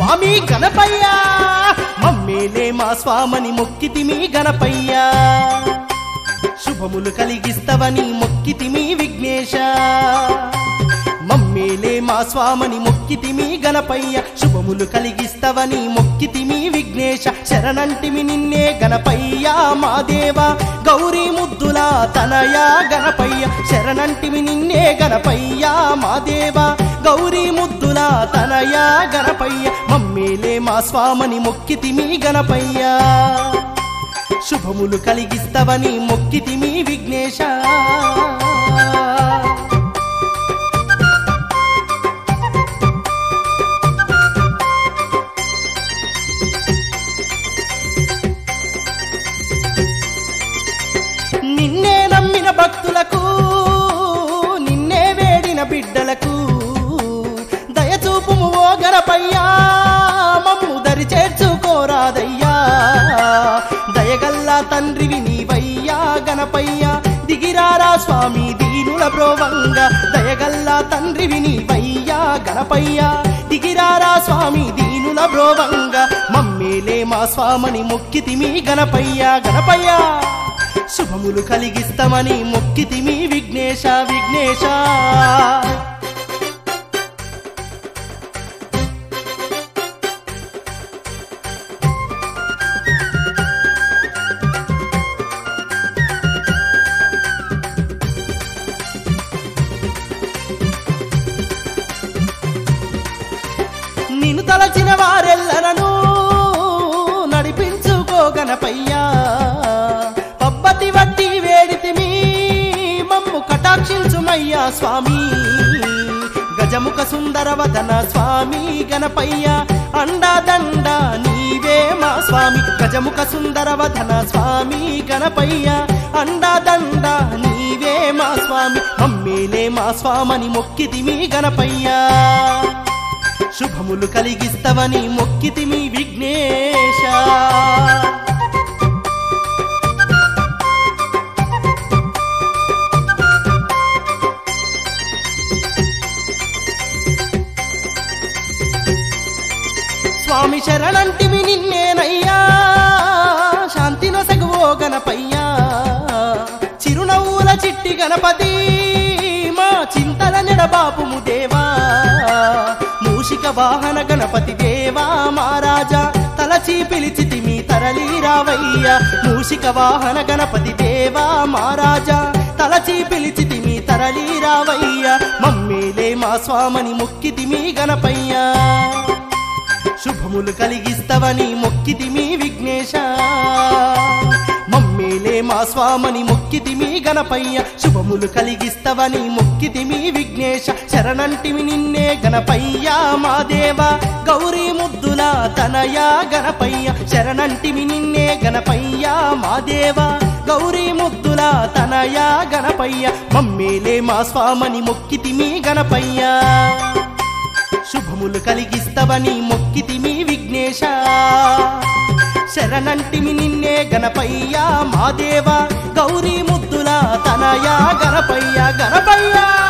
స్వామి గణపయ్య మమ్మేలే మా స్వామని మొక్కితిమి గణపయ్య శుభములు కలిగిస్తవని మొక్కితిమి విఘ్నేశ మమ్మేలే మా స్వామని మొక్కితిమి గణపయ్య శుభములు కలిగిస్తవని మొక్కితిమి విఘ్నేశ శరణంటిమి నిన్నే గణపయ్య మా దేవ గౌరీ ముద్దుల తనయ గణపయ్య శరణంటిమి నిన్నే గణపయ్య మా దేవ గౌరీ ముద్దుల తనయ గణపయ్య మమ్మేలే మా స్వామని మొక్కితిమి గణపయ్య శుభములు కలిగిస్తవని మొక్కితిమి విఘ్నేశ నిన్నే నమ్మిన భక్తులకు నిన్నే వేడిన బిడ్డలకు దయచూపుము ఓ గణపయ్యా మమ్ము దరి చేర్చుకోరాదయ్యా దయగల్లా తండ్రివి నీవయ్యా గణపయ్యా దిగిరారా స్వామి దీనుల బ్రోవంగా దయగల్లా తండ్రివి నీవయ్యా గణపయ్యా దిగిరారా స్వామి దీనుల బ్రోవంగా మమ్మేలే మా స్వామని మొక్కితిమి గణపయ్యా గణపయ్యా శుభములు కలిగిస్తామని మొక్కితిమి విఘ్నేశ విఘ్నేశ నిన్ను తలచిన వారెల్లరను నడిపించుకోగనపయ్యా పబ్బతి వట్టి వేడితిమి మమ్ము కటాక్షించుమయ్యా స్వామి గజముఖ సుందరవదన స్వామి గణపయ్య అండాదండ నీవే మా స్వామి గజముఖ సుందరవదన స్వామి గణపయ్య అండాదండ నీవే మా స్వామి మమ్మీలే మా స్వామని మొక్కితిమి గణపయ్యా శుభములు కలిగిస్తవని మొక్కితిమి విఘ్నేశ స్వామి శరణంటివి నిన్నేనయ్యా శాంతి నొసగువో గణపయ్యా చిరునవ్వుల చిట్టి గణపతి మా చింతల నెడబాపుము దేవా మూషిక వాహన గణపతి దేవా మహారాజా తలచి పిలిచితిమి తరలి రావయ్యా మూషిక వాహన గణపతి దేవా మహారాజా తలచి పిలిచితిమి తరలి రావయ్యా మమ్మీలే మా స్వామని మొక్కితిమి గణపయ్యా శుభములు కలిగిస్తవని మొక్కితిమి విఘ్నేశ మమ్మీలే మా స్వామని మొక్కితిమి గణపయ్య శుభములు కలిగిస్తవని మొక్కితిమి విఘ్నేశ శరణంటిమి నిన్నే గణపయ్య మా దేవ గౌరీ ముద్దుల తనయ గణపయ్య శరణంటిమి నిన్నే గణపయ్య మా దేవ గౌరీ ముద్దుల తనయ గణపయ్య మమ్మీలే మా స్వామని మొక్కితిమి గణపయ్య శుభములు కలిగిస్తవని మొక్కితిమి విఘ్నేశ శరణంటిమి నిన్నే గణపయ్య మా దేవ గౌరీ ముద్దుల తనయ గణపయ్య గణపయ్య